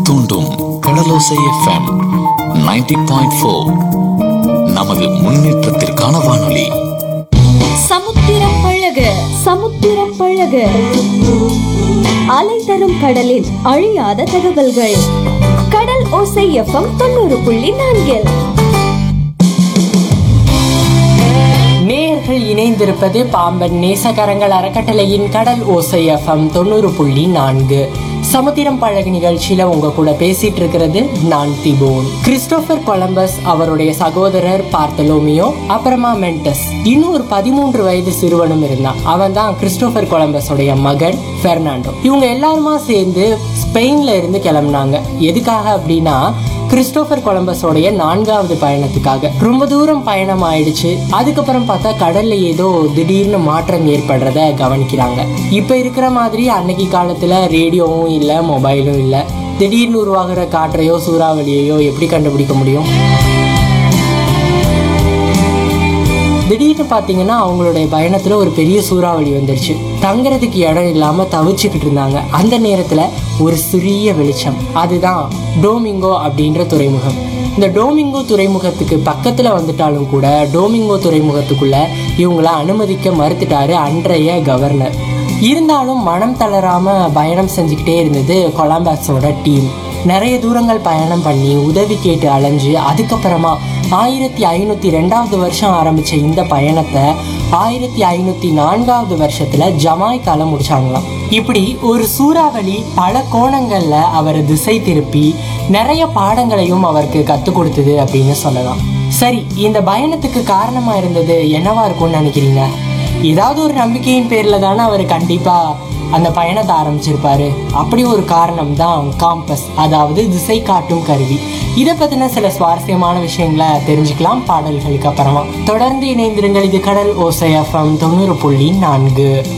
தூண்டும் கடலோசை FM 90.4 point four நமது முன்னேற்றத்திற்கான வானொலி சமுத்திரம் பழக சமுத்திரம் பழக அலை தரும் கடலின் அழியாத தகவல்கள் கடல் ஓசை எஃப்எம் தொண்ணூறு புள்ளி நான்கில் நேயர்கள் இணைந்திருப்பது பாம்பன் நேசகரங்கள் அறக்கட்டளையின் கடல் ஓசை எஃப்எம் தொண்ணூறு புள்ளி நான்கு சமுத்திரம் பழகு நிகழ்ச்சியில உங்க கூட பேசிட்டு இருக்கிறது நான் திபோன் கிறிஸ்டோபர் கொலம்பஸ் அவருடைய சகோதரர் பார்த்தலோமியோ அப்புறமா மென்டஸ் இன்னும் ஒரு பதிமூன்று வயது சிறுவனும் இருந்தான் அவன் தான் கிறிஸ்டோபர் கொலம்பஸோடைய மகன் பெர்னாண்டோ இவங்க எல்லாருமா சேர்ந்து ஸ்பெயின்ல இருந்து கிளம்புனாங்க எதுக்காக அப்படின்னா கிறிஸ்டோபர் கொலம்பஸோடைய நான்காவது பயணத்துக்காக ரொம்ப தூரம் பயணம் ஆயிடுச்சு அதுக்கப்புறம் பார்த்தா கடல்ல ஏதோ திடீர்னு மாற்றம் ஏற்படுறத கவனிக்கிறாங்க இப்ப இருக்கிற மாதிரி அன்னைக்கு காலத்துல ரேடியோவும் இல்லை மொபைலும் இல்லை திடீர்னு உருவாகிற காற்றையோ சூறாவளியையோ எப்படி கண்டுபிடிக்க முடியும் திடீர்னு பார்த்தீங்கன்னா அவங்களுடைய பயணத்துல ஒரு பெரிய சூறாவளி வந்துருச்சு தங்குறதுக்கு இடம் இல்லாம தவிச்சுக்கிட்டு இருந்தாங்க அந்த நேரத்துல ஒரு சிறிய வெளிச்சம் அதுதான் டோமிங்கோ அப்படின்ற துறைமுகம் இந்த டோமிங்கோ துறைமுகத்துக்கு பக்கத்துல வந்துட்டாலும் கூட டோமிங்கோ துறைமுகத்துக்குள்ள இவங்கள அனுமதிக்க மறுத்துட்டாரு அன்றைய கவர்னர் இருந்தாலும் மனம் தளராம பயணம் செஞ்சுக்கிட்டே இருந்தது கொலம்பஸோட டீம் நிறைய தூரங்கள் பயணம் பண்ணி உதவி கேட்டு அலைஞ்சு அதுக்கப்புறமா ஆயிரத்தி ஐநூத்தி ரெண்டாவது வருஷம் ஆரம்பிச்ச இந்த பயணத்தை ஆயிரத்தி ஐநூத்தி நான்காவது வருஷத்துல ஜமாய்க்கால முடிச்சாங்களாம் இப்படி ஒரு சூறாவளி பல கோணங்கள்ல அவரை திசை திருப்பி நிறைய பாடங்களையும் அவருக்கு கத்துக் கொடுத்தது அப்படின்னு சொல்லலாம் சரி இந்த பயணத்துக்கு காரணமா இருந்தது என்னவா இருக்கும்னு நினைக்கிறீங்க ஏதாவது ஒரு நம்பிக்கையின் பேர்ல தானே அவர் கண்டிப்பா அந்த பயணத்தை ஆரம்பிச்சிருப்பாரு அப்படி ஒரு காரணம் தான் காம்பஸ் அதாவது திசை காட்டும் கருவி இதை பத்தின சில சுவாரஸ்யமான விஷயங்களை தெரிஞ்சுக்கலாம் பாடல்களுக்கு அப்புறமா தொடர்ந்து இணைந்திருங்கள் இது கடல் ஓசை எஃப்எம் தொண்ணூறு புள்ளி நான்கு